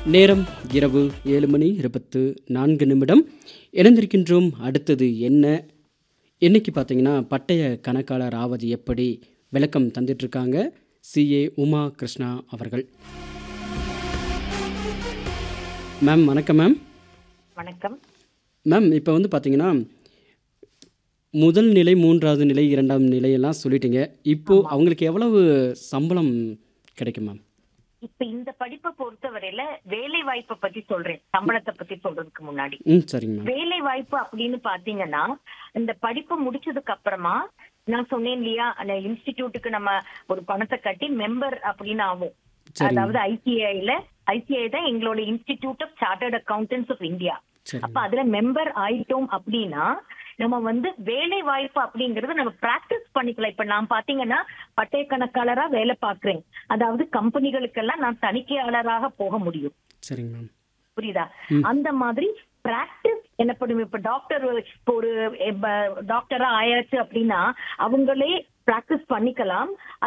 நேரம் இரவு ஏழு மணி இருபத்து நான்கு நிமிடம் இணைந்திருக்கின்றோம் அடுத்தது என்ன இன்னைக்கு பார்த்தீங்கன்னா பட்டய கணக்காளர் ஆவது எப்படி விளக்கம் தந்துட்டுருக்காங்க சிஏ உமா கிருஷ்ணா அவர்கள் மேம் வணக்கம் மேம் வணக்கம் மேம் இப்போ வந்து பார்த்தீங்கன்னா முதல் நிலை மூன்றாவது நிலை இரண்டாம் நிலையெல்லாம் சொல்லிட்டீங்க இப்போது அவங்களுக்கு எவ்வளவு சம்பளம் கிடைக்கும் மேம் இப்ப இந்த படிப்பை பொறுத்தவரையில வேலை வாய்ப்பை பத்தி சொல்றேன் சம்பளத்தை பத்தி சொல்றதுக்கு முன்னாடி ம் சரிங்க மேம் வேலை வாய்ப்பு அப்படின்னு பாத்தீங்கன்னா இந்த படிப்பு முடிச்சதுக்கு அப்புறமா நான் சொன்னேன் இல்லையா அந்த இன்ஸ்டிடியூட்டுக்கு நம்ம ஒரு பணத்தை கட்டி மெம்பர் அப்படின்னு ஆகும் சரிங்க. அதாவது ஐசிஐல ஐசிஐ தான் எங்களோட institute of chartered accountants of India சரி அப்ப அதுல மெம்பர் ஆயிட்டோம் அப்படின்னா நம்ம வந்து வேலை வாய்ப்பு அப்படிங்கறது நம்ம பிராக்டிஸ் பண்ணிக்கலாம் இப்ப நான் பாத்தீங்கன்னா பட்டய கணக்காளரா வேலை பாக்குறேன் அதாவது கம்பெனிகளுக்கெல்லாம் நான் தணிக்கையாளராக போக முடியும் சரிங்க மேம் புரியுதா அந்த மாதிரி பிராக்டிஸ் எனப்படும் இப்ப டாக்டர் இப்போ ஒரு டாக்டரா ஆயாச்சு அப்படின்னா அவங்களே பிராக்டிஸ் பண்ணிக்கலாம்